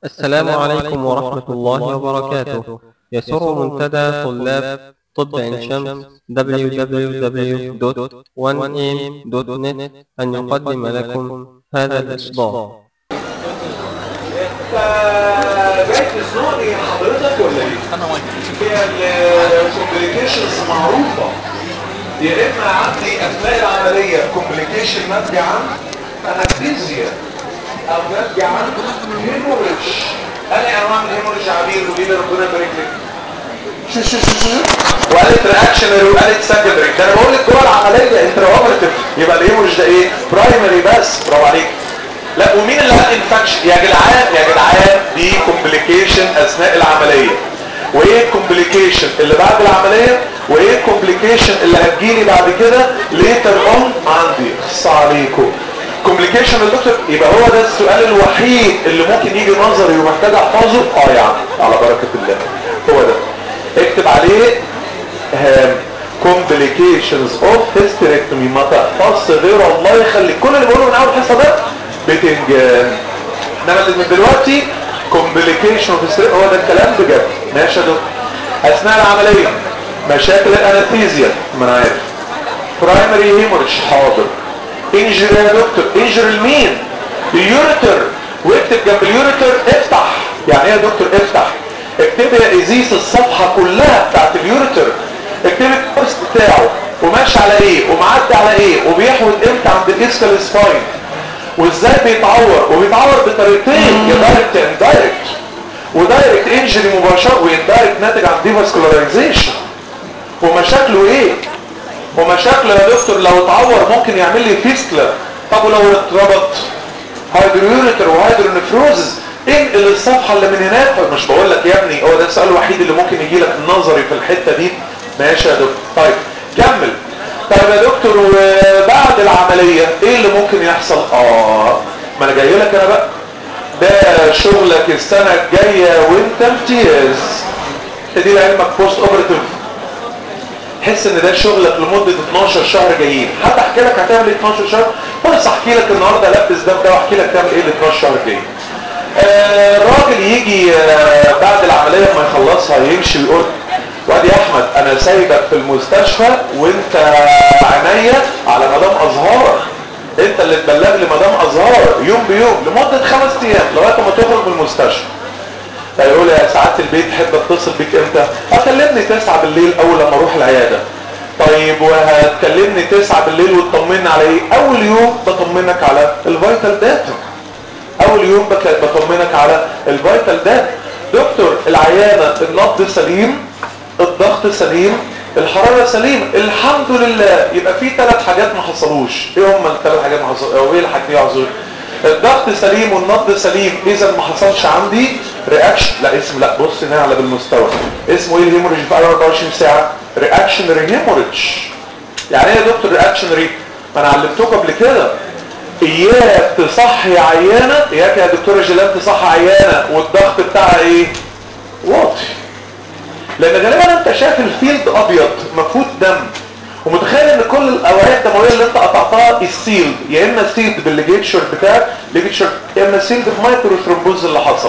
السلام عليكم ورحمة الله وبركاته يسر منتدى طلاب طب عين شمس www.1am.net أن يقدم لكم هذا الإصدار جاي تزنق ايه حضرتك ولا ايه؟ هي الكومبليكيشنز معروفة يا اما عندي اثناء العملية كومبليكيشن ناتجة عن انستيزيا او ناتجة عن هيموريج انا انواع من الهيموريج عبير وليه اللي ربنا يبارك لك شو شو شو شو وقالت رياكشنري وقالت سكندري ده انا بقول لك جوه العمليه انترا اوبرتيف يبقى الهيموريج ده ايه؟ برايمري بس برافو عليك لا ومين اللي قال انفكشن يا جدعان يا جدعان دي كومبليكيشن اثناء العمليه وايه الكومبليكيشن اللي بعد العمليه وايه الكومبليكيشن اللي هتجيلي بعد كده ليتر اون عندي خص عليكم كومبليكيشن يا دكتور يبقى هو ده السؤال الوحيد اللي ممكن يجي نظري ومحتاج احفظه اه يا عم على بركه الله هو ده اكتب عليه هام complications of hysterectomy ما تحفظش غير الله يخليك كل اللي بقوله من اول حصه ده بتنجان انما اللي من دلوقتي complication of hysterectomy هو ده الكلام بجد ماشي يا دكتور اثناء العمليه مشاكل الانستيزيا ما انا عارف برايمري هيموريدج حاضر انجري يا دكتور انجري لمين اليوريتر واكتب جنب اليوريتر افتح يعني ايه يا دكتور افتح اكتب يا ازيس الصفحه كلها بتاعت اليوريتر اكتب الكورس بتاعه وماشي على ايه ومعدي على ايه وبيحود امتى عند الاسكال سباين وازاي بيتعور وبيتعور بطريقتين يا دايركت يا اندايركت ودايركت انجري مباشره واندايركت ناتج عن ديفاسكولاريزيشن ومشاكله ايه ومشاكله يا دكتور لو اتعور ممكن يعمل لي فيستلا طب ولو اتربط هيدرويوريتر وهيدرونفروزز انقل الصفحه اللي من هناك مش بقول لك يا ابني هو ده السؤال الوحيد اللي ممكن يجي لك نظري في الحته دي ماشي يا دكتور طيب كمل طيب يا دكتور وبعد العمليه ايه اللي ممكن يحصل اه ما انا جاي لك انا بقى ده شغلك السنه الجايه وانت امتياز دي لعلمك بوست اوبراتيف حس ان ده شغلك لمدة 12 شهر جايين حتى احكي لك هتعمل ايه 12 شهر بس احكي لك النهارده لبس ده وده واحكي لك تعمل ايه ال 12 شهر جايين آه الراجل يجي آه بعد العملية ما يخلصها يمشي ويقول وادي يا احمد انا سايبك في المستشفى وانت عينيا على مدام ازهار انت اللي تبلغ لي مدام ازهار يوم بيوم لمدة خمس ايام لغاية ما تخرج من المستشفى فيقول يا ساعات البيت تحب اتصل بيك امتى اكلمني 9 بالليل اول لما اروح العيادة طيب وهتكلمني 9 بالليل وتطمني على ايه اول يوم بطمنك على الفيتال داتا اول يوم بطمنك على الفيتال داتا دكتور العيانة النبض سليم الضغط سليم الحرارة سليمة الحمد لله يبقى في ثلاث حاجات ما حصلوش ايه هم الثلاث حاجات ما حصلوش او ايه الحاجات دي حصلوش الضغط سليم والنبض سليم اذا ما حصلش عندي رياكشن لا اسم لا بص هنا على بالمستوى اسمه ايه الهيموريج في 24 ساعه رياكشنري هيموريج يعني ايه يا دكتور رياكشنري ما انا علمتكم قبل كده اياك تصحي عيانه اياك يا دكتوره جيلان تصحي عيانه والضغط بتاعها ايه واطي لان غالبا انت شايف الفيلد ابيض مفوت دم ومتخيل ان كل الاوعيه الدمويه اللي انت قطعتها السيلد يا اما سيلد بالليجيتشر بتاعك ليجيتشر يا اما سيلد بمايكرو ثرومبوز اللي حصل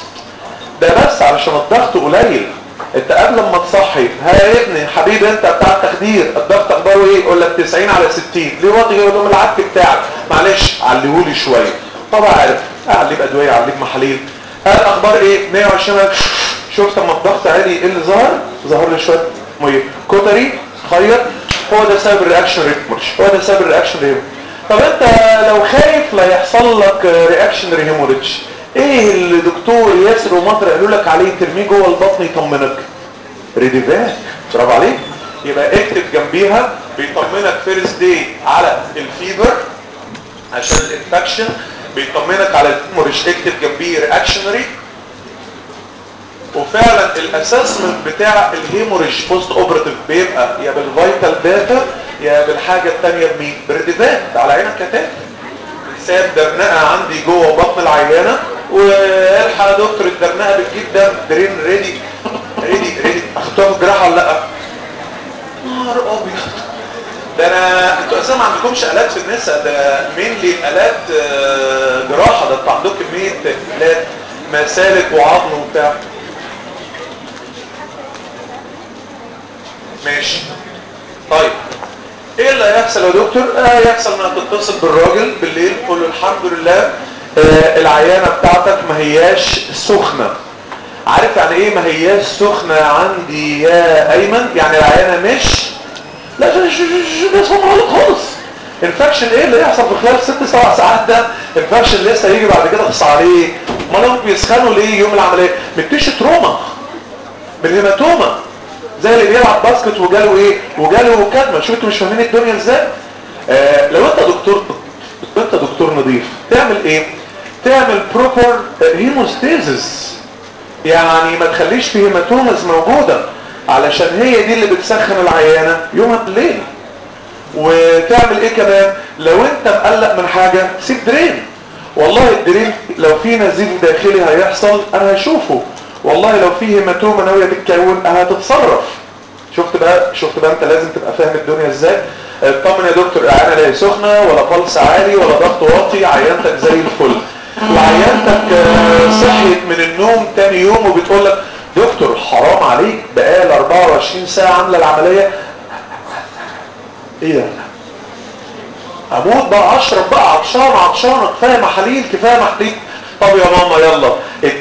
ده بس علشان الضغط قليل انت قبل ما تصحي ها يا ابني حبيبي انت بتاع التخدير الضغط اخباره ايه يقول لك 90 على 60 ليه واطي يقول لهم العك بتاعك معلش عليهولي شويه طبعا عارف اعلي بادويه اعلي بمحاليل قال اخبار ايه 120 شفت اما الضغط عالي ايه اللي ظهر ظهر لي شويه ميه كتري خيط هو ده سبب الرياكشن ريهيموريج هو ده سبب الرياكشن ريهيموريج طب انت لو خايف لا يحصل لك رياكشن ريهيموريج ايه اللي دكتور ياسر ومطر قالوا لك عليه ترميه جوه البطن يطمنك ريديفاك برافو عليك يبقى اكتب جنبيها بيطمنك فيرست داي على الفيبر عشان الانفكشن بيطمنك على الهيموريج اكتب جنبيه رياكشنري وفعلا الاسسمنت بتاع الهيموريج بوست اوبراتيف بيبقى يا بالفيتال داتا يا بالحاجه الثانيه بمين بريديفات على عينك كتاب ساب درنقه عندي جوه بطن العيانه والحق يا دكتور الدرنقه بتجيب دم درين ريدي ريدي ريدي اخدتها في جراحه ولا لا نهار ابيض ده انا انتوا اساسا ما عندكمش الات في النساء ده مينلي الات جراحه ده انتوا عندكم كميه الات مسالك وعظم وبتاع ماشي طيب ايه اللي هيحصل يا دكتور آه يحصل انك تتصل بالراجل بالليل تقول له الحمد لله آه العيانه بتاعتك ما هياش سخنه عارف يعني ايه ما هياش سخنه عندي يا ايمن يعني العيانه مش لا ده اسمه غلط خالص انفكشن ايه اللي يحصل في خلال ست سبع ساعات ده انفكشن لسه هيجي بعد كده خص عليه ما لو بيسخنوا ليه يوم العمليه مديش تروما بالهيماتوما زي اللي بيلعب باسكت وجاله ايه وجاله كدمه شوف انتوا مش فاهمين الدنيا ازاي آه لو انت دكتور انت دكتور نظيف تعمل ايه تعمل بروبر هيموستيزس يعني ما تخليش في هيماتومز موجوده علشان هي دي اللي بتسخن العيانه يوم الليل وتعمل ايه كمان لو انت مقلق من حاجه سيب درين والله الدرين لو في نزيف داخلي هيحصل انا هشوفه والله لو في هيماتومه ناويه تتكون هتتصرف شفت بقى شفت بقى انت لازم تبقى فاهم الدنيا ازاي اطمن يا دكتور العيانه لا سخنه ولا بلس عالي ولا ضغط واطي عيانتك زي الفل وعيانتك صحيت من النوم تاني يوم وبتقول لك دكتور حرام عليك بقال 24 ساعه عامله العمليه ايه ده اموت بقى اشرب بقى عطشان عطشان كفايه محاليل كفايه محاليل طب يا ماما يلا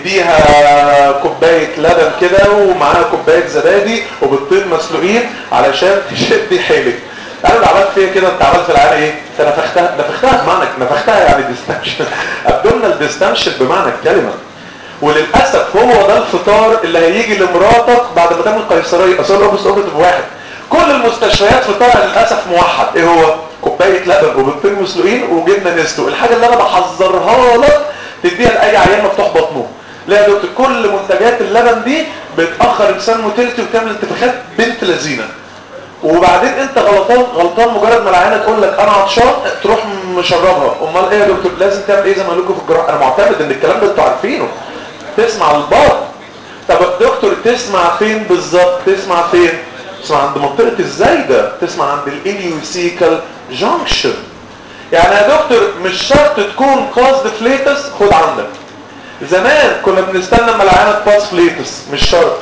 اديها كوبايه لبن كده ومعاها كوبايه زبادي وبيضتين مسلوقين علشان تشدي حيلك انا اللي عملت فيها كده انت عملت العيال ايه انت نفختها نفختها بمعنى نفختها يعني ديستنشن ابدومينال ديستنشن بمعنى الكلمه وللاسف هو ده الفطار اللي هيجي لمراتك بعد ما تعمل قيصريه اصل اوبس اوبريتيف واحد كل المستشفيات فطارها للاسف موحد ايه هو كوبايه لبن وبيضتين مسلوقين وجبنه نستو الحاجه اللي انا بحذرها لك تديها لاي عيان مفتوح بطنه لا يا دكتور كل منتجات اللبن دي بتاخر انسان موتيلتي وتعمل انتفاخات بنت لذينه وبعدين انت غلطان غلطان مجرد ما العيانه تقول لك انا عطشان تروح مشربها امال ايه يا دكتور لازم تعمل ايه زي ما قال لكم في الجراحه انا معتمد ان الكلام ده انتوا عارفينه تسمع البار طب دكتور تسمع فين بالظبط تسمع فين تسمع عند منطقه الزايده تسمع عند الاليوسيكال جانكشن يعني يا دكتور مش شرط تكون قصد فليتس خد عندك زمان كنا بنستنى اما العيانه تباص فليتس مش شرط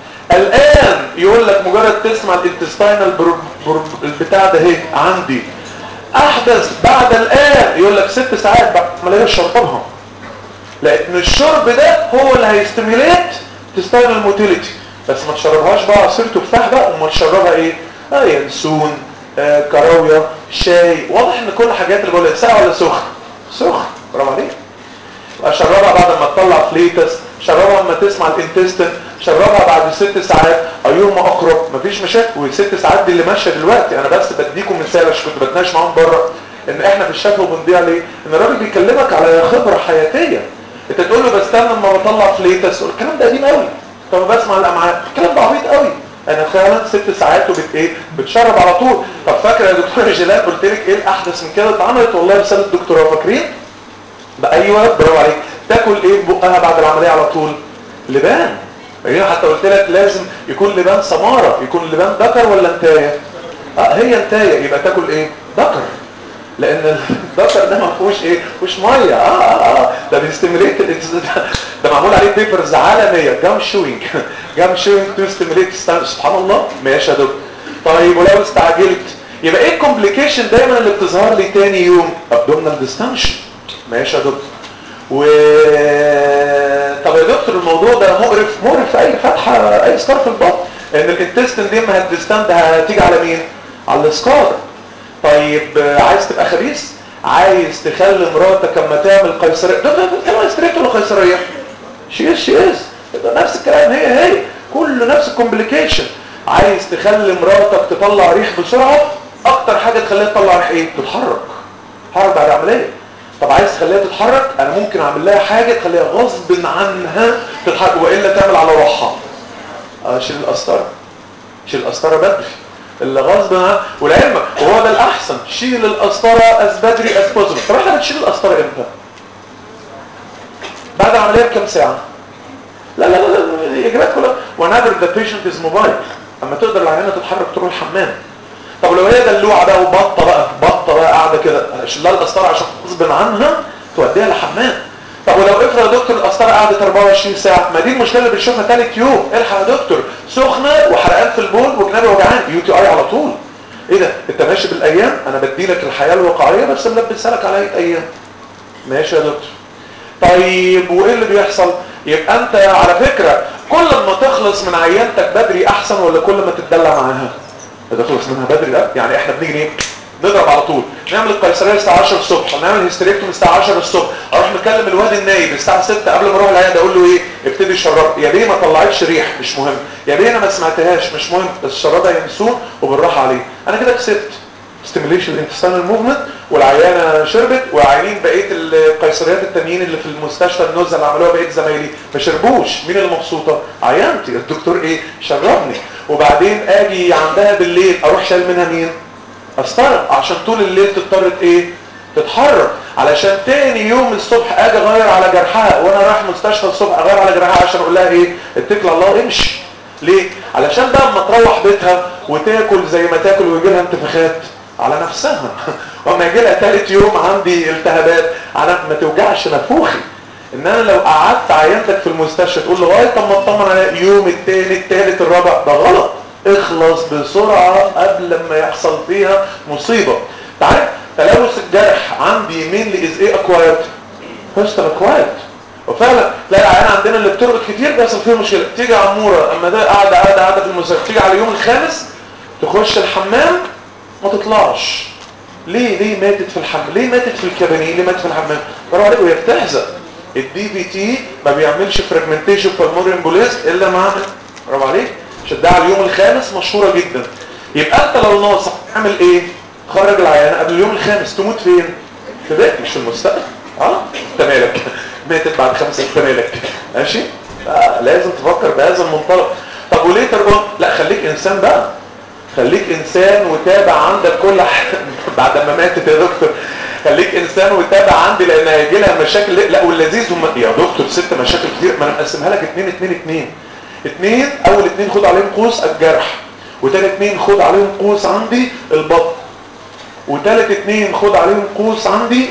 الان يقول لك مجرد تسمع الانتستينال البتاع ده اهي عندي احدث بعد الان يقول لك ست ساعات بعد ما الاقيها شربها لان الشرب ده هو اللي هيستيميليت تستينال موتيليتي بس ما تشربهاش بقى عصير تفاح بقى امال تشربها ايه اه ينسون آه كراويه شاي واضح ان كل الحاجات اللي بقولها ساقع ولا سخن سخن برافو عليك اشربها بعد ما تطلع فليتس شربها لما تسمع الانتستين شربها بعد ست ساعات ايهما اقرب مفيش مشاكل والست ساعات دي اللي ماشيه دلوقتي انا بس بديكم مثال عشان كنت بتناقش معاهم بره ان احنا في الشفا بنضيع ليه ان الراجل بيكلمك على خبره حياتيه انت تقول له بستنى لما بطلع فليتس الكلام ده قديم قوي طب بسمع الامعاء الكلام ده عبيط قوي انا فعلا ست ساعات وبت ايه بتشرب على طول طب فاكره يا دكتور جلال قلت لك ايه الاحدث من كده اتعملت والله رساله دكتوراه فاكرين ايوه برافو عليك تاكل ايه بقها بعد العمليه على طول لبان يعني حتى قلت لك لازم يكون لبان سماره يكون لبان ذكر ولا انتايه اه هي انتايه يبقى تاكل ايه ذكر لان الذكر ده ما فيهوش ايه فيهوش ميه اه اه اه ده بيستيميليت ده معمول عليه بيبرز عالميه جام شوينج جام شوينج تو ستيميليت سبحان الله ماشي يا دكتور طيب ولو استعجلت يبقى ايه الكومبليكيشن دايما اللي بتظهر لي تاني يوم ابدومينال ديستنشن ماشي يا دكتور و طب يا دكتور الموضوع ده مقرف مقرف في اي فتحه اي سكار في البطن ان الانتستين دي ما هتستند هتيجي على مين على السكار طيب عايز تبقى خبيث عايز تخلي مراتك اما تعمل قيصريه ده ده ستريت ولا قيصريه شي از شي از نفس الكلام هي هي كله نفس الكومبليكيشن عايز تخلي مراتك تطلع ريح بسرعه اكتر حاجه تخليها تطلع ريح ايه تتحرك تتحرك بعد العمليه طب عايز تخليها تتحرك انا ممكن اعمل لها حاجه تخليها غصب عنها تتحرك والا تعمل على روحها اشيل القسطره شيل القسطره بدري اللي غصب عنها ولعلمك وهو ده الاحسن شيل القسطره از بدري از بوزيبل طب احنا بنشيل القسطره امتى بعد العمليه بكام ساعه لا لا لا الاجابات كلها whenever the patient is mobile اما تقدر العيانه تتحرك تروح الحمام طب لو هي دلوعه بقى وبطه بقى بطه بقى قاعده كده شيل لها القسطره عشان غصب عنها توديها الحمام طب ولو افرض يا دكتور القسطره قعدت 24 ساعه ما دي المشكله اللي بنشوفها ثالث يوم الحق يا دكتور سخنه وحرقان في البول وجنابي وجعان يو تي اي على طول ايه ده انت ماشي بالايام انا بدي لك الحياه الواقعيه بس ملبسها لك على ايه ايام ماشي يا دكتور طيب وايه اللي بيحصل يبقى انت على فكره كل ما تخلص من عيانتك بدري احسن ولا كل ما تتدلع معاها تخلص منها بدري ده يعني احنا بنيجي ايه نضرب على طول نعمل القيصريه الساعه 10 الصبح ونعمل هيستريكتوم الساعه 10 الصبح اروح مكلم الواد النايب الساعه 6 قبل ما اروح العياده اقول له ايه ابتدي الشراب يا بيه ما طلعتش ريح مش مهم يا بيه انا ما سمعتهاش مش مهم بس الشراب ينسون وبالراحه عليه انا كده كسبت ستيميليشن انتستينال موفمنت والعيانه شربت وعيانين بقيه القيصريات التانيين اللي في المستشفى النزل اللي عملوها بقيه زمايلي ما شربوش مين اللي مبسوطه عيانتي الدكتور ايه شربني وبعدين اجي عندها بالليل اروح شايل منها مين استغرب عشان طول الليل تضطر ايه تتحرك علشان تاني يوم الصبح اجي اغير على جرحها وانا رايح مستشفى الصبح اغير على جرحها عشان اقول لها ايه اتكل على الله امشي ليه علشان بقى اما تروح بيتها وتاكل زي ما تاكل ويجي لها انتفاخات على نفسها واما يجي لها ثالث يوم عندي التهابات على ما توجعش نفوخي ان انا لو قعدت عينتك في المستشفى تقول له لغايه اما اطمن على يوم الثاني الثالث الرابع ده غلط اخلص بسرعه قبل ما يحصل فيها مصيبه تعرف تلوث الجرح عندي مين اللي از ايه اكوايرد هوستر اكوايرد وفعلا تلاقي العيان عندنا اللي بترقد كتير بيحصل فيها مشكله تيجي عموره اما ده قاعده قاعده قاعده في المستشفى تيجي على اليوم الخامس تخش الحمام ما تطلعش ليه ليه ماتت في الحمام ليه ماتت في الكابينيه ليه ماتت في الحمام برافو عليك وهي بتحزق الدي بي تي ما بيعملش فريجمنتيشن بالموري امبوليز الا مع برافو عليك شدها على اليوم الخامس مشهوره جدا يبقى انت لو ناصح تعمل ايه خرج العيانه قبل اليوم الخامس تموت فين في بيتك مش في المستقبل اه انت مالك ماتت بعد خمسة انت مالك ماشي آه لازم تفكر بهذا المنطلق طب وليه ترجون لا خليك انسان بقى خليك انسان وتابع عندك كل حاجه بعد ما ماتت يا دكتور خليك انسان وتابع عندي لان هيجي لها مشاكل لا واللذيذ هم يا دكتور ست مشاكل كتير ما انا مقسمها لك اتنين اتنين اتنين اتنين اول اتنين خد عليهم قوس الجرح وتالت اتنين خد عليهم قوس عندي البطن وتالت اتنين خد عليهم قوس عندي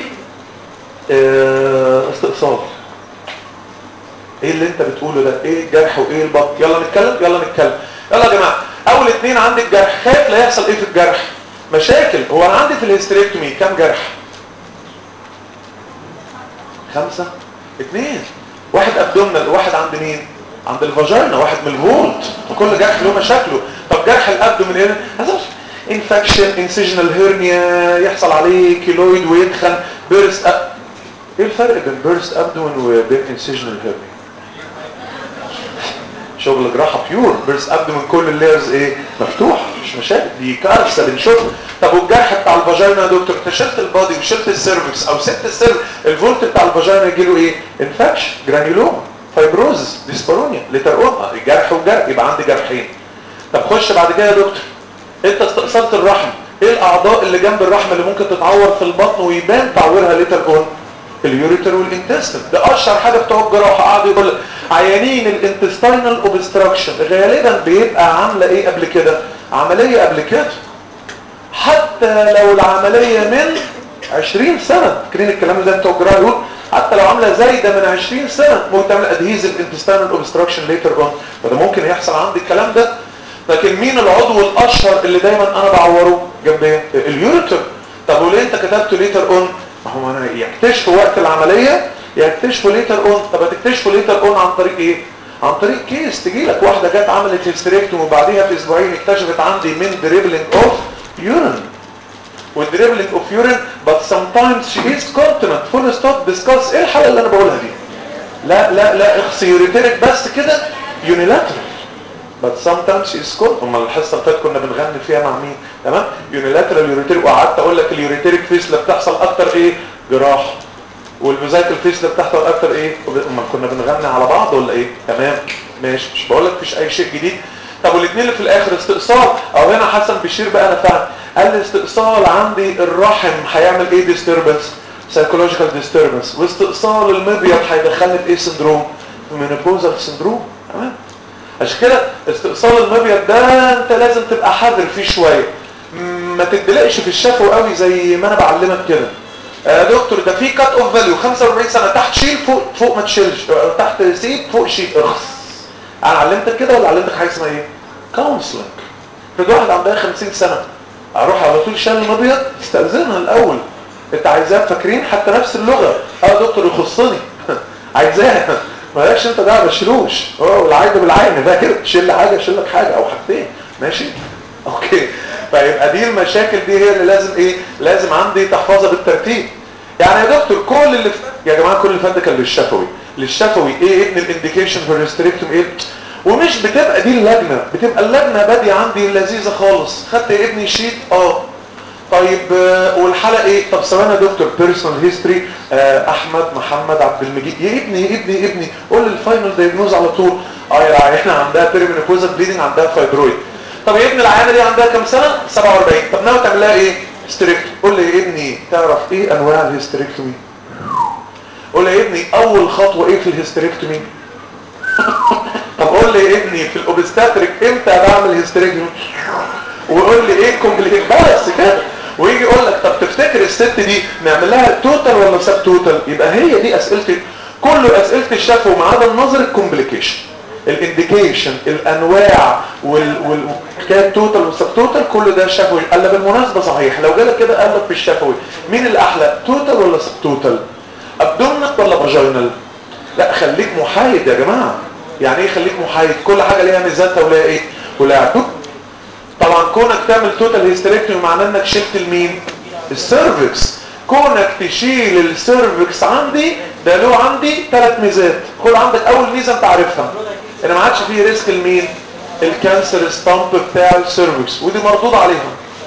اه استئصال ايه اللي انت بتقوله ده ايه الجرح وايه البطن يلا نتكلم يلا نتكلم يلا يا جماعه اول اتنين عندي الجرح خايف لا يحصل ايه في الجرح مشاكل هو انا عندي في الهستريكتومي كام جرح خمسة اتنين واحد ابدومنال واحد عند مين عند الفاجينا واحد من الفولت وكل جرح له مشاكله طب جرح الابدومن ايه انفكشن انسيجنال هيرنيا يحصل عليه كيلويد ويدخن بيرست أب... ايه الفرق بين بيرست ابدومن وبين انسيجنال هيرنيا شغل جراحه بيور بيرست ابدومن كل اللايرز ايه مفتوح مش مشاكل دي كارثه بنشوفها طب والجرح بتاع الفاجينا يا دكتور انت شلت البادي وشلت السيرفكس او سبت السيرفكس الفولت بتاع الفاجينا يجي له ايه انفكشن جرانيولوما فايبروزس ديسبارونيا لترقمها الجرح والجرح يبقى عندي جرحين طب خش بعد كده يا دكتور انت استئصلت الرحم ايه الاعضاء اللي جنب الرحم اللي ممكن تتعور في البطن ويبان تعويرها ليتر اون اليوريتر والانتستين ده اشهر حاجه بتوع الجراحه قعدوا يقول لك عيانين الانتستينال اوبستراكشن غالبا بيبقى عامله ايه قبل كده عمليه قبل كده حتى لو العمليه من 20 سنه فاكرين الكلام ده بتوع الجراحه يقول حتى لو عامله زايده من 20 سنه ممكن تعمل ادهيزيف انتستينال اوبستراكشن ليتر اون فده ممكن يحصل عندي الكلام ده لكن مين العضو الاشهر اللي دايما انا بعوره جنب ايه اليوريتر طب وليه انت كتبت ليتر اون ما هو انا يكتشفوا وقت العمليه يكتشفوا ليتر اون طب هتكتشفوا ليتر اون عن طريق ايه عن طريق كيس تجي لك واحده جت عملت هيستريكتوم وبعديها باسبوعين اكتشفت عندي من دريبلينج اوف يورين والدريبلينج اوف يورين but sometimes she is continent full stop discuss ايه الحاله اللي انا بقولها دي لا لا لا اخصي يوريتريك بس كده يونيلاترال but sometimes she is continent امال الحصه اللي فاتت كنا بنغني فيها مع مين تمام يونيلاترال يوريتريك وقعدت اقول لك اليوريتريك فيسلا بتحصل اكتر ايه جراح والفيزايكل فيسلا بتحصل اكتر ايه امال كنا بنغني على بعض ولا ايه تمام ماشي مش بقول لك مفيش اي شيء جديد طب والاثنين اللي في الاخر استئصال او هنا حسن بشير بقى انا فاهم قال لي استئصال عندي الرحم هيعمل ايه ديستربنس سايكولوجيكال ديستربنس واستئصال المبيض هيدخلني في ايه سندروم في مينوبوزال سندروم تمام عشان كده استئصال المبيض ده انت لازم تبقى حذر فيه شويه ما تدلقش في الشفوي قوي زي ما انا بعلمك كده يا دكتور ده في كات اوف فاليو 45 سنه تحت شيل فوق فوق ما تشيلش تحت سيب فوق شيل اخس انا علمتك كده ولا علمتك حاجه اسمها ايه كونسلنج في واحد عندها 50 سنه اروح على طول شال الابيض استاذنها الاول انت عايزاه فاكرين حتى نفس اللغه اه يا دكتور يخصني عايزاها مالكش انت ده ما بشيلوش اه والعين بالعين ده كده تشيل حاجه اشيل لك حاجه او حاجتين ماشي اوكي فيبقى دي المشاكل دي هي اللي لازم ايه لازم عندي تحفظها بالترتيب يعني يا دكتور كل اللي ف... يا جماعه كل اللي فات ده كان للشفوي للشفوي ايه ابن الانديكيشن في الريستريكتوم ايه ومش بتبقى دي اللجنه بتبقى اللجنه باديه عندي لذيذه خالص خدت يا ابني شيت اه طيب آه، والحلقه ايه طب ثواني يا دكتور بيرسونال هيستوري احمد محمد عبد المجيد يا ابني يا ابني يا ابني قول لي الفاينل دايجنوز على طول اه يا احنا عندها بيرمينوبوزال بليدنج عندها فايبرويد طب يا ابني العيانه دي عندها كام سنه 47 طب ناوي تعمل لها ايه هيستريكتومي قول لي يا ابني تعرف ايه انواع الهيستريكتومي قول لي يا ابني اول خطوه ايه في الهيستريكتومي طب قول لي يا ابني في الاوبستاتريك امتى بعمل هيستريكتومي وقول لي ايه كومبليكيت بس كده ويجي يقول لك طب تفتكر الست دي نعمل لها توتال ولا سب توتال يبقى هي دي اسئلتي كل اسئله الشفوي ما عدا النظر الكومبليكيشن الانديكيشن الانواع والحكايه توتال والسب توتال كل ده شفوي قال بالمناسبه صحيح لو جالك كده قال لك في الشفوي مين الاحلى توتال ولا سب توتال ابدومنال ولا فاجينال لا خليك محايد يا جماعه يعني ايه خليك محايد كل حاجه ليها ميزاتها ولها ايه ولها عيوب طبعا كونك تعمل توتال هيستريكتومي معناه انك شلت المين السيرفكس كونك تشيل السيرفكس عندي ده له عندي ثلاث ميزات خد عندك اول ميزه انت عارفها ان ما عادش فيه ريسك لمين الكانسر ستامب بتاع السيرفكس ودي مردود عليها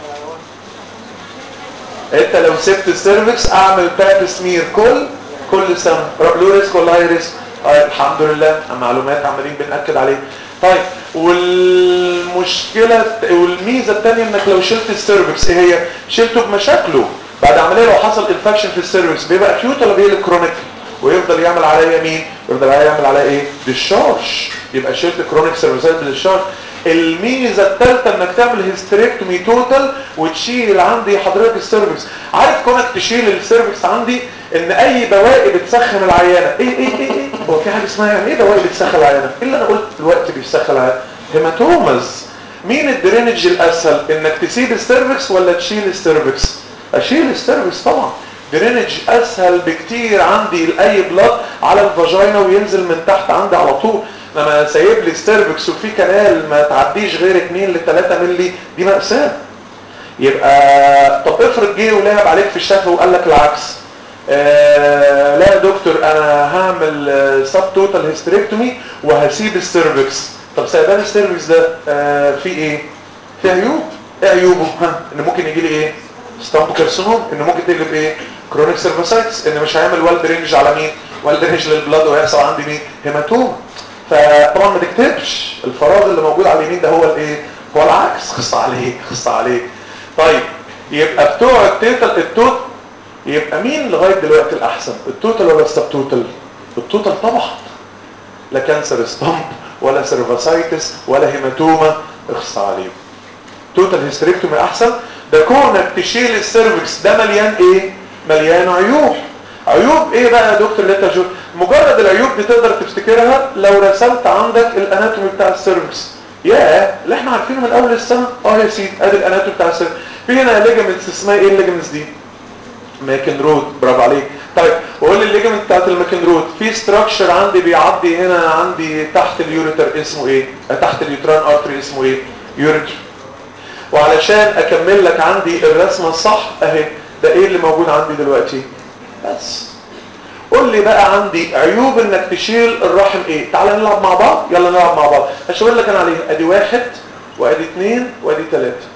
انت لو سبت السيرفكس اعمل باب سمير كل كل سنه له ريسك ولا هاي ريسك طيب الحمد لله معلومات عمالين بنأكد عليه طيب والمشكلة والميزة الثانية انك لو شلت السيرفكس ايه هي شلته بمشاكله بعد عملية لو حصل انفكشن في السيرفكس بيبقى اكيوت ولا بيقلب كرونيك ويفضل يعمل عليا مين يفضل يعمل عليا ايه ديشارج يبقى شلت كرونيك سيرفيسات بالديشارج الميزه الثالثه انك تعمل هيستريكتومي توتال وتشيل عندي حضرتك السيرفكس عارف كونك تشيل السيرفكس عندي ان اي بواقي بتسخن العيانه ايه ايه ايه ايه هو في حاجه اسمها يعني ايه بواقي بتسخن العيانه ايه اللي انا قلت دلوقتي بيسخن العيانه هيماتومز مين الدرينج الاسهل انك تسيب السيرفكس ولا تشيل السيرفكس اشيل السيرفكس طبعا درينج اسهل بكتير عندي لاي بلاد على الفاجينا وينزل من تحت عندي على طول لما سايب لي السيرفكس وفي كنال ما تعديش غير 2 ل 3 مللي دي مأساة يبقى طب افرض جه ولعب عليك في الشفه وقال لك العكس آه لا يا دكتور انا هعمل سب توتال هيستريكتومي وهسيب السيرفكس طب سايبان السيرفكس ده آه في ايه في عيوب ايه عيوبه ها ان ممكن يجي لي ايه ستامب كارسينوم ان ممكن تقلب ايه كرونيك سيرفيسايتس ان مش هيعمل والد رينج على مين والد رينج للبلاد ويحصل عندي مين هيماتوم فطبعا ما تكتبش الفراغ اللي موجود على اليمين ده هو الايه هو العكس خص عليك خص عليك طيب يبقى بتوع التوتال التوت يبقى مين لغايه دلوقتي الاحسن التوتال ولا السب توتال التوتال طبعا لا كانسر ستامب ولا سيرفاسايتس ولا هيماتوما اخص عليك توتال هيستريكتومي احسن ده كونك تشيل السيرفكس ده مليان ايه مليان عيوب عيوب ايه بقى يا دكتور اللي انت شوف مجرد العيوب دي تقدر تفتكرها لو رسمت عندك الاناتومي بتاع السيرفكس ياه اللي احنا عارفينه من اول السنه اه يا سيدي ادي الاناتومي بتاع السيرفكس في هنا ليجامنتس اسمها ايه الليجامنتس دي ماكن رود برافو عليك طيب وقول لي الليجامنت بتاعت الماكن رود في ستراكشر عندي بيعدي هنا عندي تحت اليوريتر اسمه ايه تحت اليوتران ارتري اسمه ايه يوريتر وعلشان اكمل لك عندي الرسمه الصح اهي ده ايه اللي موجود عندي دلوقتي بس قول لي بقى عندي عيوب انك تشيل الرحم ايه تعال نلعب مع بعض يلا نلعب مع بعض هشاور لك انا عليها ادي واحد وادي اثنين وادي ثلاثة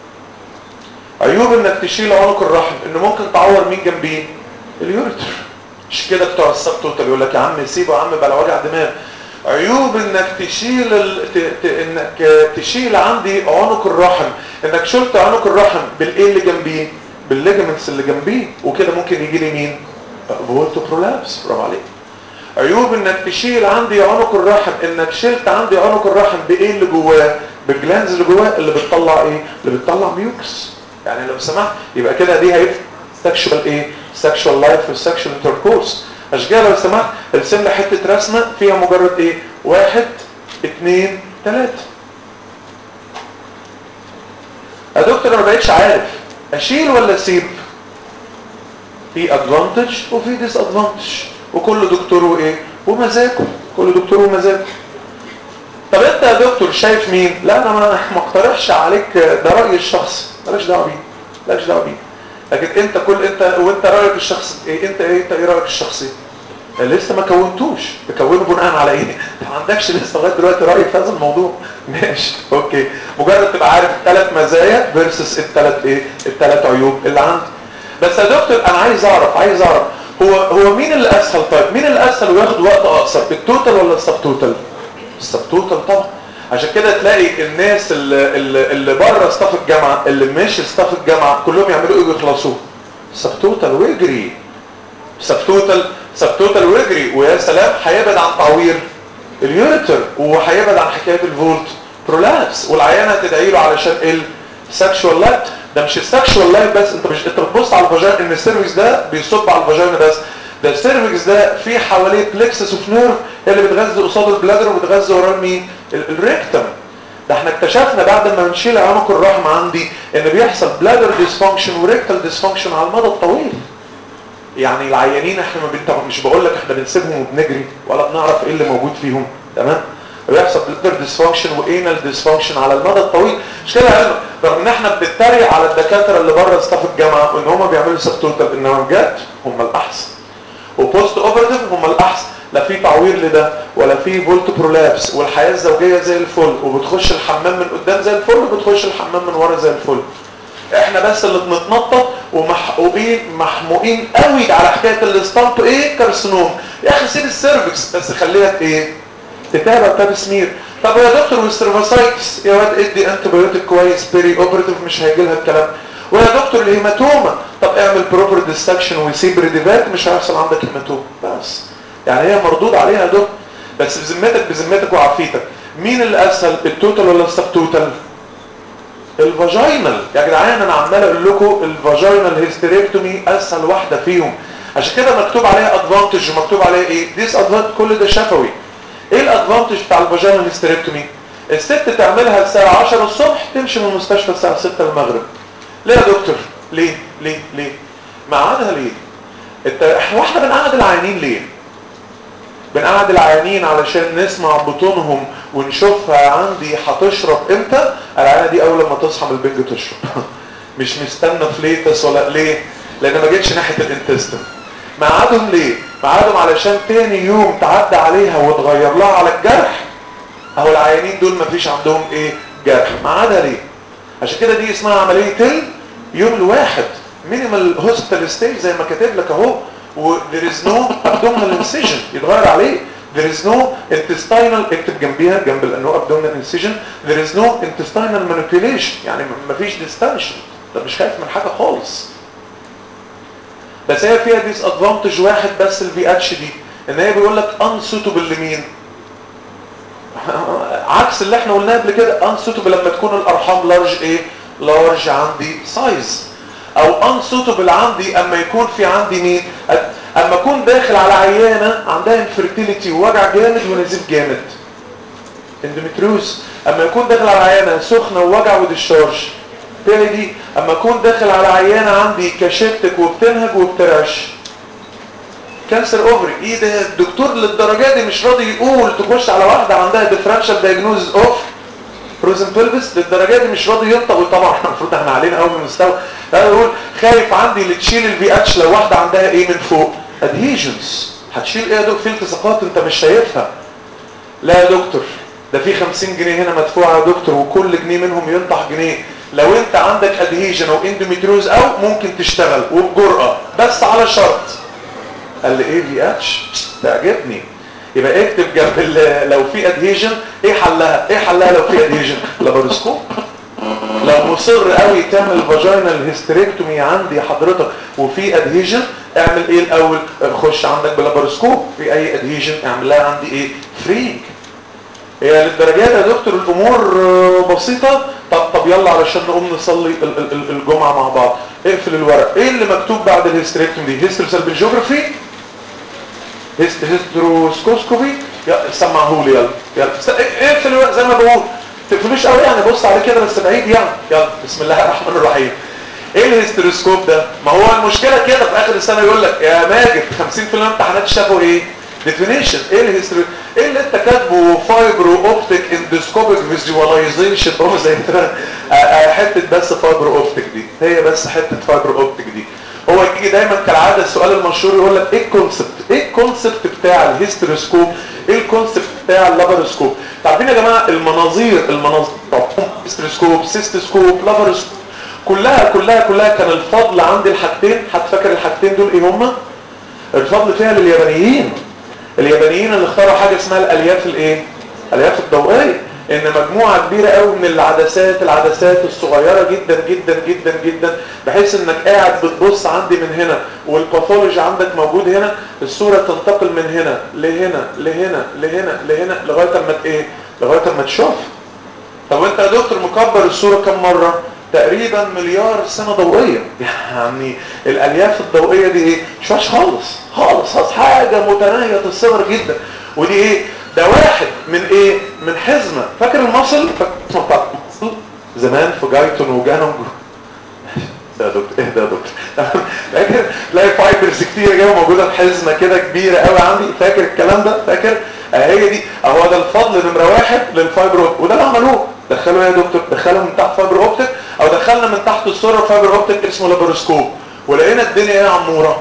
عيوب انك تشيل عنق الرحم انه ممكن تعور مين جنبيه اليوريتر مش كده بتوع السب توتال يقول لك يا عم سيبه يا عم بلا وجع دماغ عيوب انك تشيل ال... ت... ت... انك تشيل عندي عنق الرحم انك شلت عنق الرحم بالايه اللي جنبيه بالليجمنتس اللي جنبيه وكده ممكن يجي لي مين فولتو برولابس برافو عليك عيوب انك تشيل عندي عنق الرحم انك شلت عندي عنق الرحم بايه اللي جواه بالجلانز اللي جواه اللي بتطلع ايه اللي بتطلع ميوكس يعني لو سمحت يبقى كده دي هيبقى سكشوال ايه سكشوال لايف والسكشوال انتركورس عشان كده لو سمحت ارسم لي حته رسمه فيها مجرد ايه واحد اثنين ثلاثه يا دكتور انا ما بقتش عارف اشيل ولا اسيب في ادفانتج وفي ديس ادفانتج وكل دكتور وايه ومزاجه كل دكتور ومزاجه طب انت يا دكتور شايف مين لا انا ما ما اقترحش عليك ده رايي الشخصي مالكش دعوه بيه مالكش دعوه بيه لكن انت كل انت وانت رايك الشخصي ايه انت ايه انت ايه رايك الشخصي لسه ما كونتوش تكونه بناء على ايه انت ما عندكش لسه لغايه دلوقتي راي في هذا الموضوع ماشي اوكي مجرد تبقى عارف الثلاث مزايا فيرسس الثلاث ايه الثلاث عيوب اللي عندي بس يا دكتور انا عايز اعرف عايز اعرف هو هو مين اللي اسهل طيب مين اللي اسهل وياخد وقت اقصر التوتال ولا السب توتال السب توتال طبعا عشان كده تلاقي الناس اللي, اللي, اللي بره ستاف الجامعه اللي ماشي ستاف الجامعه كلهم يعملوا ايه ويخلصوا سب توتال ويجري سب توتال سب توتال ويجري ويا سلام هيبعد عن تعوير اليوريتر وهيبعد عن حكايه الفولت برولابس والعيانه هتدعي له علشان السكشوال لايف ده مش السكشوال لايف بس انت مش انت بتبص على الفاجينا ان السيرفكس ده بيصب على الفاجينا بس ده السيرفكس ده في حواليه بلكسس اوف نيرف هي اللي بتغذي قصاد البلادر وبتغذي وراه مين الريكتم ده احنا اكتشفنا بعد ما نشيل عنق الرحم عندي ان بيحصل بلادر ديسفانكشن وريكتال ديسفانكشن على المدى الطويل يعني العيانين احنا ما بنت... مش بقول لك احنا بنسيبهم وبنجري ولا بنعرف ايه اللي موجود فيهم تمام بيحصل بلادر ديسفانكشن وانال ديسفانكشن على المدى الطويل مش كده علم رغم ان احنا بنتريق على الدكاتره اللي بره ستاف الجامعه وان هم بيعملوا سبتوتال انما بجد هم الاحسن وبوست اوبرتيف هم الاحسن لا في تعوير لده ولا في فولت برولابس والحياه الزوجيه زي الفل وبتخش الحمام من قدام زي الفل وبتخش الحمام من ورا زي الفل احنا بس اللي بنتنطط ومحقوقين محموقين قوي على حكايه الاستامب ايه كارسينوم يا اخي سيب السيرفكس بس خليها ايه تتابع بتاب سمير طب يا دكتور والسيرفاسايتس يا واد ادي انتي بايوتيك كويس بيري اوبرتيف مش هيجي لها الكلام ويا دكتور الهيماتوما طب اعمل بروبر ديستكشن وسيب ريديفات مش هيحصل عندك هيماتوما بس يعني هي مردود عليها يا دكتور بس بذمتك بذمتك وعافيتك مين اللي اسهل التوتال ولا السب توتال الفاجينال يا جدعان انا عمال اقول لكم الفاجينال هيستريكتومي اسهل واحده فيهم عشان كده مكتوب عليها ادفانتج ومكتوب عليها ايه ديس ادفانتج كل ده شفوي ايه الادفانتج بتاع الفاجينال هيستريكتومي الست تعملها الساعه 10 الصبح تمشي من المستشفى الساعه 6 المغرب ليه يا دكتور ليه ليه ليه مقعدها ليه انت احنا واحنا بنقعد العيانين ليه بنقعد العيانين علشان نسمع بطونهم ونشوفها عندي هتشرب امتى العيانه دي اول لما تصحى من البنج تشرب مش مستنى فليتس ولا ليه لان ما جيتش ناحيه الانتستين مقعدهم ليه مقعدهم علشان تاني يوم تعدى عليها وتغير لها على الجرح اهو العيانين دول ما فيش عندهم ايه جرح مقعدها ليه عشان كده دي اسمها عمليه اليوم الواحد مينيمال هوسبيتال ستيج زي ما كاتب لك اهو و there is no abdominal incision يتغير عليه there is no intestinal اكتب جنبيها جنب انه abdominal incision there is no intestinal manipulation يعني مفيش distension ده مش خايف من حاجه خالص بس هي فيها ديس ادفانتج واحد بس البي اتش دي ان هي بيقول لك unsuitable لمين عكس اللي احنا قلناه قبل كده unsuitable لما تكون الارحام لارج ايه لارج عندي سايز او unsuitable عندي اما يكون في عندي مين اما اكون داخل على عيانه عندها انفيرتيليتي ووجع جامد ونزيف جامد اندوميتريوز اما يكون داخل على عيانه سخنه ووجع وديشارج بالتالي دي اما اكون داخل على عيانه عندي كشفتك وبتنهج وبترعش كانسر اوفري ايه ده الدكتور للدرجه دي مش راضي يقول تخش على واحده عندها ديفرنشال دايجنوز اوف فروزن بلبس للدرجه دي مش راضي ينطق وطبعا المفروض احنا علينا قوي من المستوى انا بقول خايف عندي اللي تشيل الفي اتش لو واحده عندها ايه من فوق ادهيجنز هتشيل ايه يا دكتور في التصاقات انت مش شايفها لا يا دكتور ده في 50 جنيه هنا مدفوعه يا دكتور وكل جنيه منهم ينطح جنيه لو انت عندك ادهيجن او اندوميتريوز او ممكن تشتغل وبجرأة بس على شرط قال لي ايه في اتش تعجبني يبقى اكتب جنب لو في ادهيجن ايه حلها ايه حلها لو في ادهيجن لاباروسكوب لو مصر قوي تعمل فاجينال هيستريكتومي عندي حضرتك وفي ادهيجن اعمل ايه الاول خش عندك بلاباروسكوب في اي ادهيجن اعمل لها عندي ايه فريك هي للدرجات يا دكتور الامور بسيطه طب طب يلا علشان نقوم نصلي ال- ال- ال- الجمعه مع بعض اقفل الورق ايه اللي مكتوب بعد الهيستريكتومي دي هيستري سيربيجيوجرافي هيستروسكوسكوبي يلا سمعهولي يلا يلا است- اقفل الورق زي ما بقول تقفلوش قوي يعني بص عليه كده بس بعيد يعني يلا بسم الله الرحمن الرحيم ايه الهيستروسكوب ده ما هو المشكله كده في اخر السنه يقول لك يا ماجد 50% من امتحانات شافوا ايه ديفينيشن ايه الهيستري ايه اللي انت كاتبه فايبرو اوبتيك اندوسكوبيك فيجواليزيشن هو زي كده آه، آه، حته بس فايبرو اوبتيك دي هي بس حته فايبرو اوبتيك دي هو يجي دايما كالعاده السؤال المشهور يقول لك ايه الكونسبت ايه الكونسبت بتاع الهيستروسكوب ايه الكونسبت بتاع اللابروسكوب عارفين يا جماعه المناظير المناظير هيستروسكوب سيستوسكوب لابروسكوب كلها كلها كلها كان الفضل عند الحاجتين حد فاكر الحاجتين دول ايه هما الفضل فيها لليابانيين اليابانيين اللي اختاروا حاجه اسمها الالياف الايه الالياف الضوئيه ان مجموعه كبيره قوي من العدسات العدسات الصغيره جدا جدا جدا جدا بحيث انك قاعد بتبص عندي من هنا والباثولوجي عندك موجود هنا الصوره تنتقل من هنا لهنا لهنا لهنا لهنا لغايه اما ت- ايه لغايه اما تشوف طب وانت يا دكتور مكبر الصوره كم مره تقريبا مليار سنه ضوئيه يعني الالياف الضوئيه دي ايه مش فيهاش خالص خالص خالص حاجه متناهيه الصغر جدا ودي ايه ده واحد من ايه من حزمه فاكر المصل فاكر الحزمة بتاعت المصل زمان في جايتون وجانونج ده يا دكتور ايه ده يا دكتور فاكر تلاقي فايبرز كتير جايه موجوده في حزمه كده كبيره قوي عندي فاكر الكلام ده فاكر آه هي دي اهو ده الفضل نمره واحد للفايبر اوبتيك وده اللي عملوه دخلوا ايه يا دكتور دخلوا من تحت فايبر اوبتيك او دخلنا من تحت الصوره فايبر اوبتيك اسمه لابروسكوب ولقينا الدنيا ايه يا عموره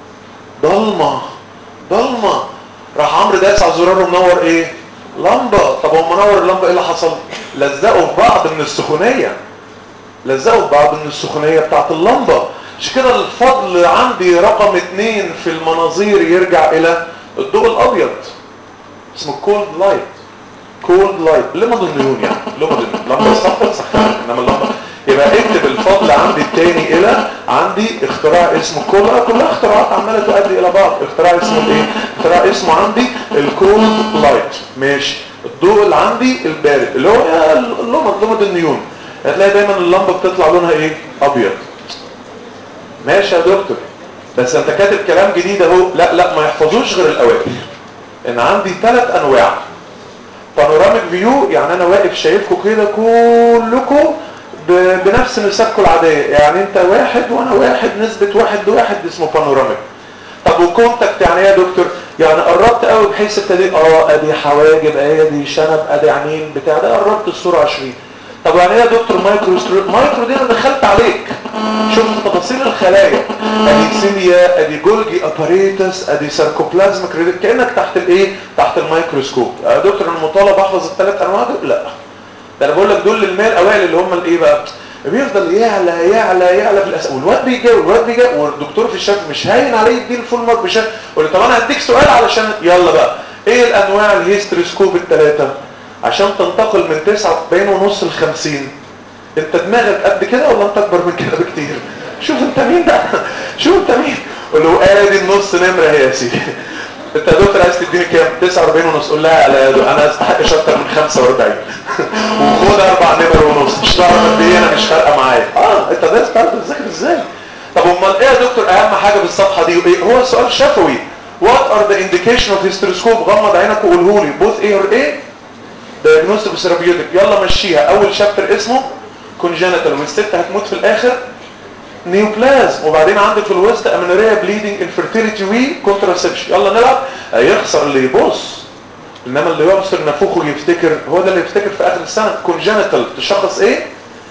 ضلمه ضلمه راح عمرو داس على الزرار ومنور ايه لمبه طب هو منور اللمبه ايه اللي حصل لزقوا في بعض من السخونيه لزقوا في بعض من السخونيه بتاعت اللمبه مش كده الفضل عندي رقم اتنين في المناظير يرجع الى الضوء الابيض اسمه كولد لايت كولد لايت لمض النيون يعني لمض النيون لمبه صفت سخنت انما اللمبه يبقى اكتب الفضل عندي التاني الى عندي اختراع اسمه كلها كلها اختراعات عماله تؤدي الى بعض اختراع اسمه ايه اختراع اسمه عندي الكولد لايت ماشي الضوء اللي عندي البارد اللي هو اللمض لمض النيون هتلاقي دايما اللمبه بتطلع لونها ايه ابيض ماشي يا دكتور بس انت كاتب كلام جديد اهو لا لا ما يحفظوش غير الاوائل ان عندي ثلاث انواع بانوراميك فيو يعني انا واقف شايفكم كده كلكم ب- بنفس مسابكم العاديه يعني انت واحد وانا واحد نسبه واحد لواحد اسمه بانوراميك طب وكونتاكت يعني ايه يا دكتور يعني قربت قوي بحيث ابتدي اه ادي حواجب ادي شنب ادي عينين بتاع ده قربت الصوره 20 طب يعني ايه يا دكتور مايكرو سترو... مايكرو دي انا دخلت عليك شفت تفاصيل الخلايا ادي سيليا ادي جولجي اباريتس ادي ساركوبلازميك ريديت كانك تحت الايه تحت الميكروسكوب يا دكتور انا مطالب احفظ الثلاث انواع دول لا ده انا بقول لك دول للمال الاوائل اللي هم الايه بقى بيفضل يعلى يعلى يعلى في الاسئله والواد بيجاوب والواد بيجاوب والدكتور في الشك مش هاين عليه يديه الفول مارك مش هاين. يقول له طب انا هديك سؤال علشان يلا بقى ايه الانواع الهيستروسكوب الثلاثه عشان تنتقل من 49 ونص ل 50 انت دماغك قد كده ولا انت اكبر من كده بكتير شوف انت مين ده شوف انت مين قول له ادي النص نمره هي يا سيدي انت يا دكتور عايز تديني كام 49 ونص قول لها لا يا دكتور انا استحقش اكتر من 45 وخد اربع نمر ونص مش تعرف قد ايه انا مش فارقه معايا اه انت ده تعرف تذاكر ازاي طب امال ايه يا دكتور اهم حاجه في الصفحه دي وايه هو السؤال شفوي وات ار ذا انديكيشن اوف هيستروسكوب غمض عينك وقوله لي بوث ايه اور ايه دايجنوستيك ثيرابيوتيك يلا مشيها اول شابتر اسمه كونجنتال والست هتموت في الاخر نيوبلازم وبعدين عندك في الوسط امينوريا بليدنج انفيرتيليتي وي كونتراسبشن يلا نلعب هيخسر اللي يبص انما اللي يبصر نافوخه يفتكر هو ده اللي يفتكر في اخر السنه كونجنتال تشخص ايه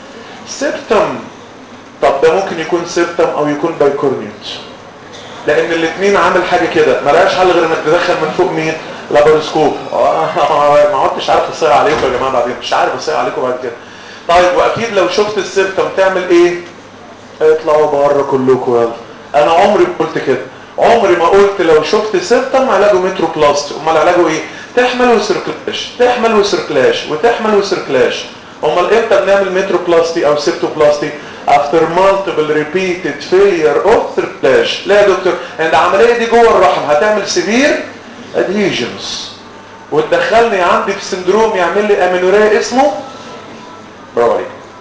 سيبتم طب ده ممكن يكون سيبتم او يكون بايكورنيوت لان الاثنين عامل حاجه كده ملهاش حل غير انك تدخل من فوق مين لابروسكوب آه ما عدتش عارف اصيع عليكم يا جماعه بعدين مش عارف اصيع عليكم بعد كده طيب واكيد لو شفت السيبتم تعمل ايه اطلعوا بره كلكم يلا انا عمري ما قلت كده عمري ما قلت لو شفت سيبتم علاجه متروبلاست امال علاجه ايه تحمل وسيركلاش تحمل وسيركلاش وتحمل وسيركلاش امال امتى بنعمل متروبلاستي او سيبتوبلاستي after multiple repeated failure of circulation لا يا دكتور ان العمليه دي جوه الرحم هتعمل سيفير adhesions وتدخلني عندي في سندروم يعمل لي امينوريا اسمه برافو عليك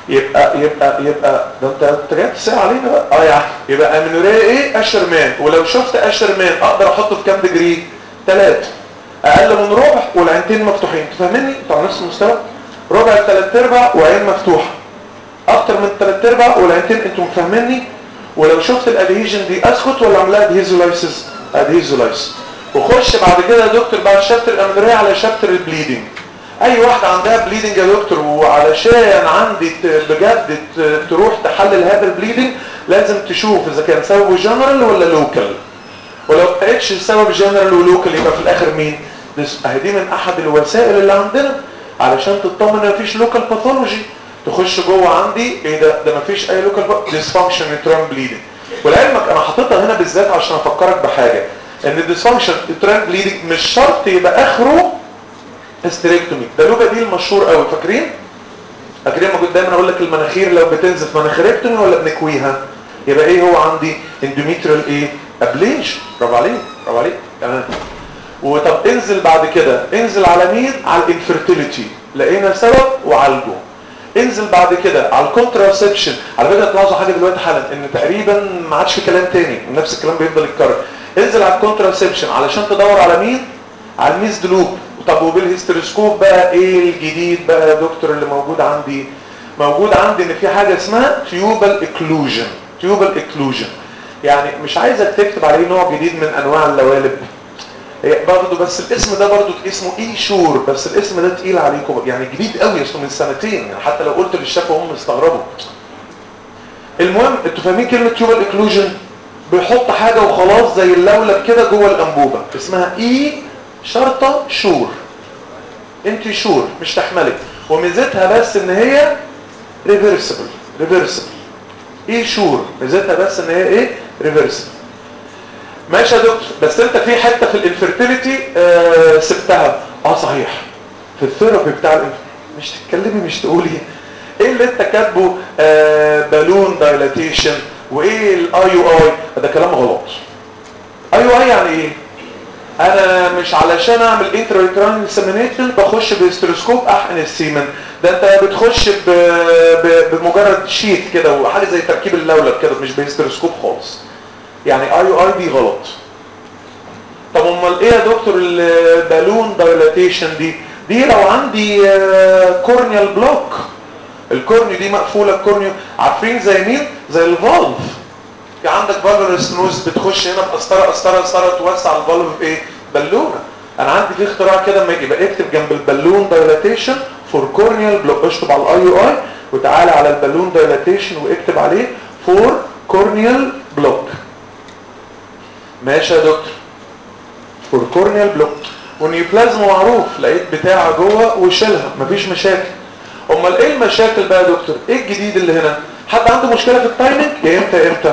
يبقى يبقى يبقى ده انت انت جاي تسال علينا بقى اه يعني يبقى امينوريا ايه اشرمان ولو شفت اشرمان اقدر احطه في كام ديجري ثلاثة اقل من ربع والعينتين مفتوحين تفهمني انتوا على نفس المستوى ربع ثلاث ارباع وعين مفتوحه اكتر من ثلاث ارباع والعينتين انتوا فاهميني ولو شفت الادهيجن دي اسكت ولا اعملها ادهيزولايسيس ادهيزولايسيس وخش بعد كده يا دكتور بعد شابتر الامينوريا على شابتر البليدنج اي واحده عندها بليدنج يا دكتور وعلشان عندي بجد تروح تحلل هذا البليدنج لازم تشوف اذا كان سببه جنرال ولا لوكال ولو ما لقيتش السبب جنرال ولوكال يبقى في الاخر مين اهي دي من احد الوسائل اللي عندنا علشان تطمن ان مفيش لوكال باثولوجي تخش جوه عندي ايه ده ده مفيش اي لوكال ديسفانكشن يوتران بليدنج ولعلمك انا حاططها هنا بالذات عشان افكرك بحاجه ان الديسفانكشن يوتران بليدنج مش شرط يبقى اخره هيستريكتومي ده له بديل مشهور قوي فاكرين فاكرين ما كنت دايما اقول لك المناخير لو بتنزف مناخيركتومي ولا بنكويها يبقى ايه هو عندي اندوميتريال ايه ابليش برافو عليك برافو عليك تمام وطب انزل بعد كده انزل على مين على الانفيرتيليتي لقينا سبب وعالجه انزل بعد كده على الكونتراسبشن على فكره تلاحظوا حاجه دلوقتي حالا ان تقريبا ما عادش في كلام تاني نفس الكلام بيفضل يتكرر انزل على الكونتراسبشن علشان تدور على مين على الميز لوب طب وبالهيستروسكوب بقى ايه الجديد بقى يا دكتور اللي موجود عندي موجود عندي ان في حاجه اسمها تيوبال اكلوجن تيوبال اكلوجن يعني مش عايزك تكتب عليه نوع جديد من انواع اللوالب هي برضه بس الاسم ده برضه اسمه اي شور بس الاسم ده تقيل عليكم يعني جديد قوي اصله من سنتين يعني حتى لو قلت للشفا هم استغربوا المهم انتوا فاهمين كلمه تيوبال اكلوجن بيحط حاجه وخلاص زي اللولب كده جوه الانبوبه اسمها اي شرطه شور انت شور مش تحملك وميزتها بس ان هي ريفرسبل ريفرسبل ايه شور ميزتها بس ان هي ايه ريفرسبل ماشي يا دكتور بس انت في حته في الانفيرتيليتي آه سبتها اه صحيح في الثيرابي بتاع الانف... مش تتكلمي مش تقولي ايه اللي انت كاتبه آه بالون دايلاتيشن وايه الاي يو اي ده كلام غلط اي يو اي يعني ايه انا مش علشان اعمل انترا انسيمينيشن بخش بهستروسكوب احقن السيمن ده انت بتخش ب... ب... بمجرد شيت كده وحاجه زي تركيب اللولب كده مش بهستروسكوب خالص يعني اي او اي دي غلط طب امال ايه يا دكتور البالون دايلاتيشن دي دي لو عندي كورنيال بلوك الكورنيو دي مقفوله الكورنيو عارفين زي مين زي الفالف في عندك فالفر سنوز بتخش هنا بقسطره قسطره قسطره توسع الفالف بايه بالونه انا عندي في اختراع كده لما يبقى اكتب جنب البالون دايلاتيشن فور كورنيال بلوك اشطب على الاي يو اي وتعالى على البالون دايلاتيشن واكتب عليه فور كورنيال بلوك ماشي يا دكتور فور كورنيال بلوك والنيوبلازم معروف لقيت بتاعه جوه وشيلها مفيش مشاكل امال ايه المشاكل بقى يا دكتور ايه الجديد اللي هنا حد عنده مشكله في التايمنج يا امتى امتى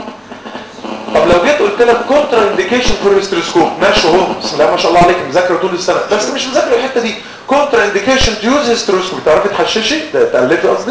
طب لو جيت قلت لك كونترا انديكيشن فور هيستروسكوب ماشي اهو بسم الله ما شاء الله عليك مذاكره طول السنه بس مش مذاكره الحته دي كونترا انديكيشن تو يوز هيستروسكوب تعرفي تحششي تالفي قصدي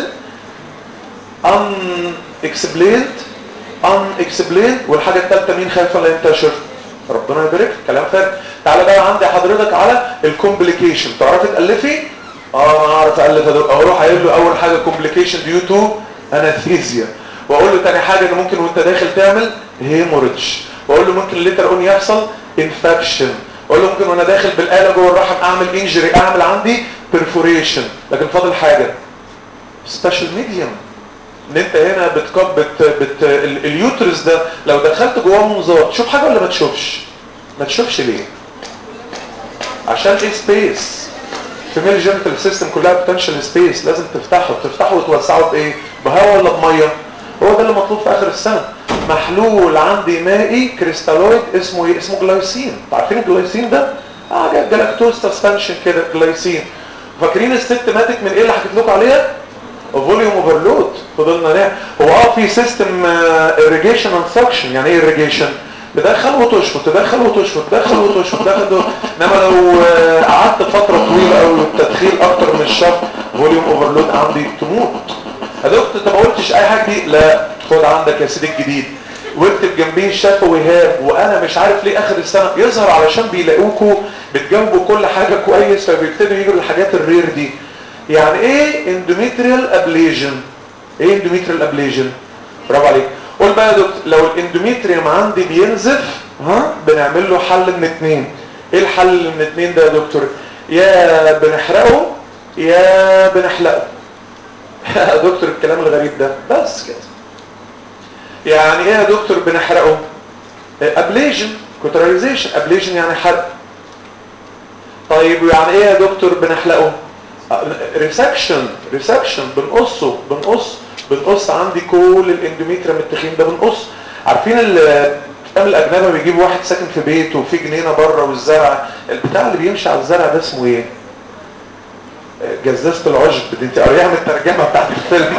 ان اكسبليند ان اكسبليند والحاجه الثالثه مين خايفه لا ينتشر ربنا يبارك كلام فارغ تعالى بقى عندي حضرتك على الكومبليكيشن تعرفي تالفي اه انا اعرف الف اروح قايل له اول حاجه كومبليكيشن ديو تو اناثيزيا واقول له تاني حاجه ان ممكن وانت داخل تعمل هيموريدج واقول له ممكن الليتر اون يحصل انفكشن واقول له ممكن وانا داخل بالاله جوه الرحم اعمل انجري اعمل عندي بيرفوريشن لكن فاضل حاجه سبيشال ميديوم ان انت هنا بتكب بت بت اليوترس ده لو دخلت جواه منظار تشوف حاجه ولا ما تشوفش ما تشوفش ليه عشان ايه سبيس فيميل جينيتال سيستم كلها بوتنشال سبيس لازم تفتحه تفتحه وتوسعه بايه بهواء ولا بميه هو ده اللي مطلوب في اخر السنه محلول عندي مائي كريستالويد اسمه ايه اسمه جلايسين عارفين الجلايسين ده اه جلاكتوز سسبنشن كده جلايسين فاكرين الست ماتت من ايه اللي حكيت لكم عليها فوليوم اوفرلود فضلنا نعمل هو اه في سيستم irrigation and suction يعني ايه irrigation تدخل وتشفط تدخل وتشفط تدخل وتشفط تدخل انما لو قعدت فتره طويله قوي والتدخين اكتر من الشفط فوليوم اوفرلود عندي تموت يا دكتور انت ما قلتش اي حاجه دي لا خد عندك يا سيدي الجديد واكتب جنبيه الشفا وهاب وانا مش عارف ليه اخر السنه يظهر علشان بيلاقوكوا بتجاوبوا كل حاجه كويس فبيبتدوا يجوا الحاجات الرير دي يعني ايه اندوميتريال ابليجن ايه اندوميتريال ابليجن برافو عليك قول بقى يا دكتور لو الاندوميتريوم عندي بينزف ها بنعمل له حل من اتنين ايه الحل اللي من اتنين ده يا دكتور يا بنحرقه يا بنحلقه يا دكتور الكلام الغريب ده بس كده يعني ايه يا دكتور بنحرقه ابليجن كوترايزيشن ابليجن يعني حرق طيب يعني ايه يا دكتور بنحلقه ريسكشن ريسكشن بنقصه بنقص بنقص عندي كل الاندوميتريم التخين ده بنقص عارفين الافلام الاجنبي بيجيب واحد ساكن في بيته وفي جنينه بره والزرع البتاع اللي بيمشي على الزرع ده اسمه ايه جزازة العشب دي انت قاريها من الترجمة بتاعت الفيلم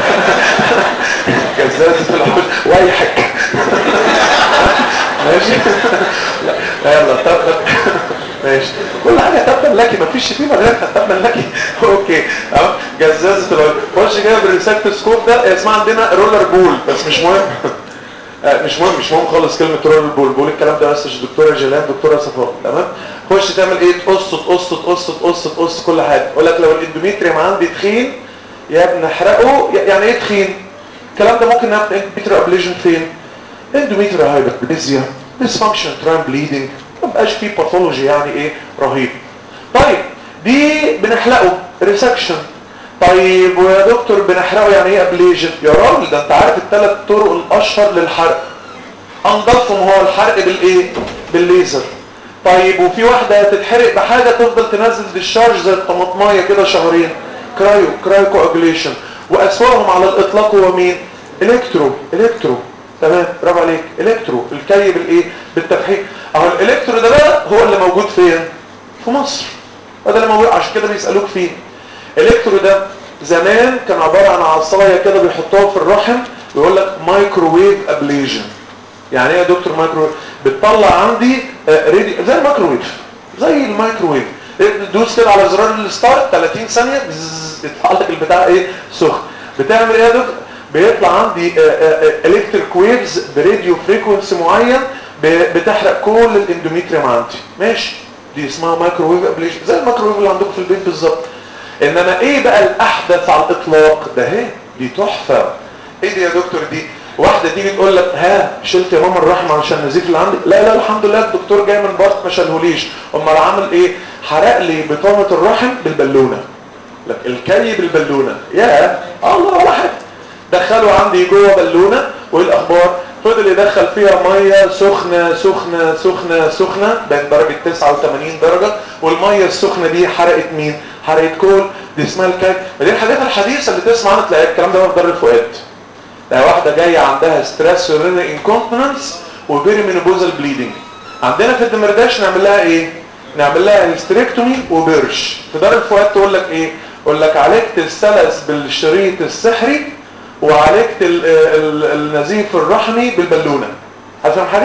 جزازة العشب ويحك ماشي لا يلا طب ماشي كل حاجة تبا لك مفيش شتيمة غيرها تبا لك اوكي اه جزازة العشب خش كده بالريسكتوسكوب ده اسمها عندنا رولر بول بس مش مهم مش مهم مش مهم خالص كلمة رول بول بول الكلام ده بس دكتورة جيلان دكتورة صفاء تمام خش تعمل ايه تقص تقص تقص تقص تقص كل حاجة يقول لك لو الاندوميتريوم عندي تخين يا ابني احرقه يعني ايه تخين الكلام ده ممكن ناخد اندوميتريو ابليجن فين اندوميتريو هايبربليزيا ديسفانكشن ترام بليدنج ما بقاش فيه باثولوجي يعني ايه رهيب طيب دي بنحلقه ريسكشن طيب ويا دكتور بنحرقه يعني ايه ابليجن يا راجل ده انت عارف الثلاث طرق الاشهر للحرق انضفهم هو الحرق بالايه بالليزر طيب وفي واحده هتتحرق بحاجه تفضل تنزل ديشارج زي الطماطمايه كده شهرين كرايو كرايو كواجوليشن واسواهم على الاطلاق هو مين الكترو الكترو تمام برافو عليك الكترو الكي بالايه بالتفحيق اهو الالكترو ده بقى هو اللي موجود فين في مصر وده اللي موجود عشان كده بيسالوك فيه الكترو ده زمان كان عبارة عن عصاية كده بيحطوها في الرحم ويقول لك مايكروويف ابليجن يعني ايه يا دكتور مايكروويف بتطلع عندي ريدي زي الميكروويف زي الميكروويف تدوس كده على زرار الستارت 30 ثانية يطلع لك البتاع ايه سخن بتعمل ايه يا دكتور بيطلع عندي الكتريك ويفز براديو فريكونسي معين بتحرق كل الاندوميتريوم عندي ماشي دي اسمها مايكروويف ابليجن زي الميكروويف اللي عندكم في البيت بالظبط انما ايه بقى الاحدث على الاطلاق ده اهي دي تحفه ايه دي يا دكتور دي واحده تيجي تقول لك ها شلت يا ماما الرحم عشان النزيف اللي عندي لا لا الحمد لله الدكتور جاي من بارت ما شالهوليش امال عامل ايه حرق لي بطانه الرحم بالبالونه لك الكي بالبالونه يا الله ولا حاجه دخلوا عندي جوه بالونه وايه الاخبار فضل يدخل فيها ميه سخنه سخنه سخنه سخنه بين درجه 89 درجه والميه السخنه دي حرقت مين حرقت كل دي اسمها الكاي دي الحاجات الحديثه اللي تسمع عنها تلاقي الكلام ده في دار الفؤاد ده واحده جايه عندها ستريس يورينال انكونتيننس وبيري مينوبوزال بليدنج عندنا في الدمرداش نعمل لها ايه نعمل لها هيستريكتومي وبرش في دار الفؤاد تقول لك ايه يقول لك عالجت السلس بالشريط السحري وعالجت ال ال النزيف الرحمي بالبالونه هتفهم حاجه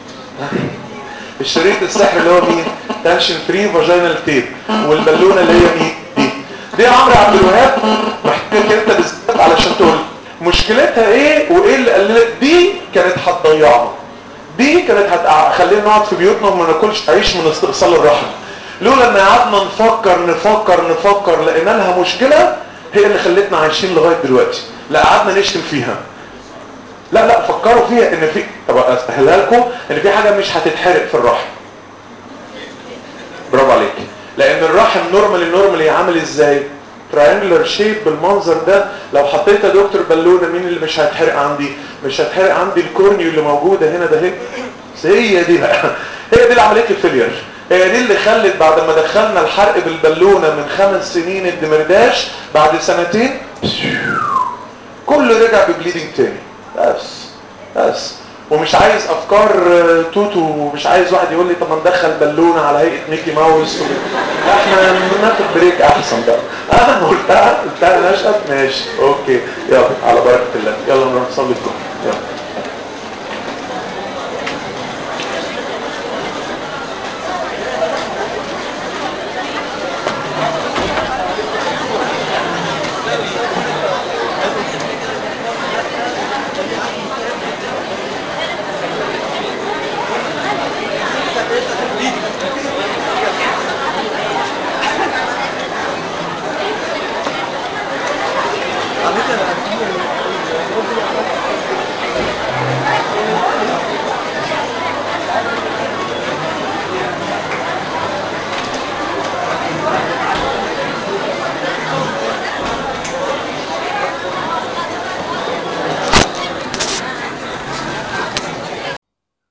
الشريط السحري اللي هو مين تنشن فري فاجينال تيب والبالونه اللي هي مين دي دي عمرو عبد الوهاب محتاج انت بالذات علشان تقول مشكلتها ايه وايه اللي قللت دي كانت هتضيعنا دي كانت هتخلينا نقعد في بيوتنا وما ناكلش عيش من استئصال الرحم لولا ان قعدنا نفكر نفكر نفكر لقينا لها مشكله هي اللي خلتنا عايشين لغايه دلوقتي لا قعدنا نشتم فيها لا لا فكروا فيها ان في طب استهلها لكم ان في حاجه مش هتتحرق في الرحم برافو عليك لان الرحم نورمالي نورمالي عامل ازاي تراينجلر شيب بالمنظر ده لو حطيت يا دكتور بالونه مين اللي مش هيتحرق عندي مش هيتحرق عندي الكورنيو اللي موجوده هنا ده هي هي دي بقى هي دي اللي عملت الفيلير هي دي اللي خلت بعد ما دخلنا الحرق بالبالونه من خمس سنين الدمرداش بعد سنتين كله رجع ببليدنج تاني بس بس ومش عايز افكار توتو ومش عايز واحد يقول لي طب ما ندخل بالونه على هيئه ميكي ماوس احنا ناخد بريك احسن بقى انا قلتها قلتها نشأت ماشي اوكي يلا على بركه الله يلا نروح نصلي يلا على فكره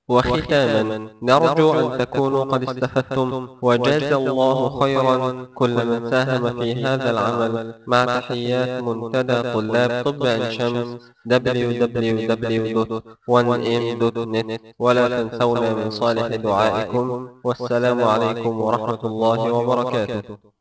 وختاما نرجو أن تكونوا قد استفدتم وجاز الله خيرا كل من ساهم في هذا العمل مع تحيات منتدى طلاب طب عين شمس www.1m.net ولا تنسونا من صالح دعائكم والسلام عليكم ورحمة الله وبركاته